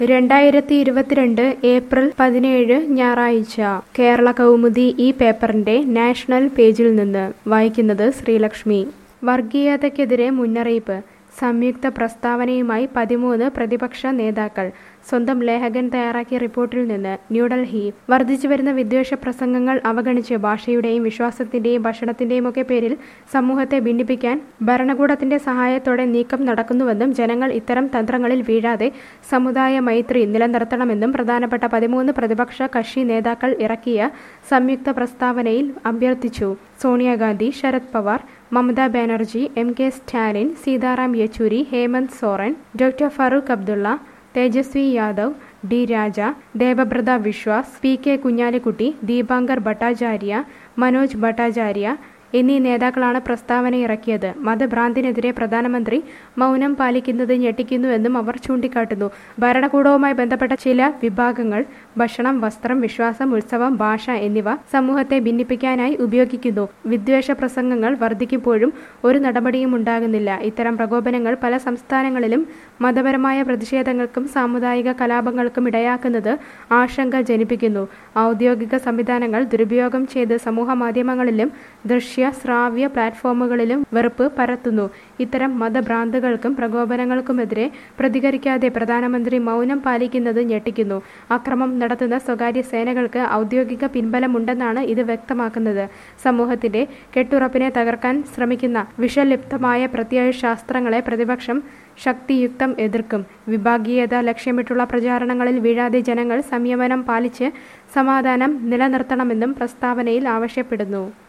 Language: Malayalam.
രണ്ടായിരത്തി ഇരുപത്തിരണ്ട് ഏപ്രിൽ പതിനേഴ് ഞായറാഴ്ച കേരള കൗമുദി ഈ പേപ്പറിന്റെ നാഷണൽ പേജിൽ നിന്ന് വായിക്കുന്നത് ശ്രീലക്ഷ്മി വർഗീയതയ്ക്കെതിരെ മുന്നറിയിപ്പ് സംയുക്ത പ്രസ്താവനയുമായി പതിമൂന്ന് പ്രതിപക്ഷ നേതാക്കൾ സ്വന്തം ലേഖകൻ തയ്യാറാക്കിയ റിപ്പോർട്ടിൽ നിന്ന് ന്യൂഡൽഹി വർദ്ധിച്ചുവരുന്ന വിദ്വേഷ പ്രസംഗങ്ങൾ അവഗണിച്ച് ഭാഷയുടെയും വിശ്വാസത്തിന്റെയും ഭക്ഷണത്തിന്റെയും ഒക്കെ പേരിൽ സമൂഹത്തെ ഭിന്നിപ്പിക്കാൻ ഭരണകൂടത്തിന്റെ സഹായത്തോടെ നീക്കം നടക്കുന്നുവെന്നും ജനങ്ങൾ ഇത്തരം തന്ത്രങ്ങളിൽ വീഴാതെ സമുദായ മൈത്രി നിലനിർത്തണമെന്നും പ്രധാനപ്പെട്ട പതിമൂന്ന് പ്രതിപക്ഷ കക്ഷി നേതാക്കൾ ഇറക്കിയ സംയുക്ത പ്രസ്താവനയിൽ അഭ്യർത്ഥിച്ചു സോണിയാഗാന്ധി ശരത് പവാർ മമതാ ബാനർജി എം കെ സ്റ്റാലിൻ സീതാറാം യെച്ചൂരി ഹേമന്ത് സോറൻ ഡോക്ടർ ഫറൂഖ് അബ്ദുള്ള തേജസ്വി യാദവ് ഡി രാജ ദേവബ്രത വിശ്വാസ് പി കെ കുഞ്ഞാലിക്കുട്ടി ദീപാങ്കർ ഭട്ടാചാര്യ മനോജ് ഭട്ടാചാര്യ എന്നീ നേതാക്കളാണ് പ്രസ്താവന ഇറക്കിയത് മതഭ്രാന്തിനെതിരെ പ്രധാനമന്ത്രി മൗനം പാലിക്കുന്നത് ഞെട്ടിക്കുന്നുവെന്നും അവർ ചൂണ്ടിക്കാട്ടുന്നു ഭരണകൂടവുമായി ബന്ധപ്പെട്ട ചില വിഭാഗങ്ങൾ ഭക്ഷണം വസ്ത്രം വിശ്വാസം ഉത്സവം ഭാഷ എന്നിവ സമൂഹത്തെ ഭിന്നിപ്പിക്കാനായി ഉപയോഗിക്കുന്നു വിദ്വേഷ പ്രസംഗങ്ങൾ വർദ്ധിക്കുമ്പോഴും ഒരു നടപടിയും ഉണ്ടാകുന്നില്ല ഇത്തരം പ്രകോപനങ്ങൾ പല സംസ്ഥാനങ്ങളിലും മതപരമായ പ്രതിഷേധങ്ങൾക്കും സാമുദായിക കലാപങ്ങൾക്കും ഇടയാക്കുന്നത് ആശങ്ക ജനിപ്പിക്കുന്നു ഔദ്യോഗിക സംവിധാനങ്ങൾ ദുരുപയോഗം ചെയ്ത് സമൂഹ മാധ്യമങ്ങളിലും ദൃശ്യ ശ്രാവ്യ പ്ലാറ്റ്ഫോമുകളിലും വെറുപ്പ് പരത്തുന്നു ഇത്തരം മതഭ്രാന്തുകൾക്കും പ്രകോപനങ്ങൾക്കുമെതിരെ പ്രതികരിക്കാതെ പ്രധാനമന്ത്രി മൗനം പാലിക്കുന്നത് ഞെട്ടിക്കുന്നു അക്രമം നടത്തുന്ന സ്വകാര്യ സേനകൾക്ക് ഔദ്യോഗിക പിൻബലമുണ്ടെന്നാണ് ഇത് വ്യക്തമാക്കുന്നത് സമൂഹത്തിന്റെ കെട്ടുറപ്പിനെ തകർക്കാൻ ശ്രമിക്കുന്ന വിഷലിപ്തമായ പ്രത്യയശാസ്ത്രങ്ങളെ പ്രതിപക്ഷം ശക്തിയുക്തം എതിർക്കും വിഭാഗീയത ലക്ഷ്യമിട്ടുള്ള പ്രചാരണങ്ങളിൽ വീഴാതെ ജനങ്ങൾ സംയമനം പാലിച്ച് സമാധാനം നിലനിർത്തണമെന്നും പ്രസ്താവനയിൽ ആവശ്യപ്പെടുന്നു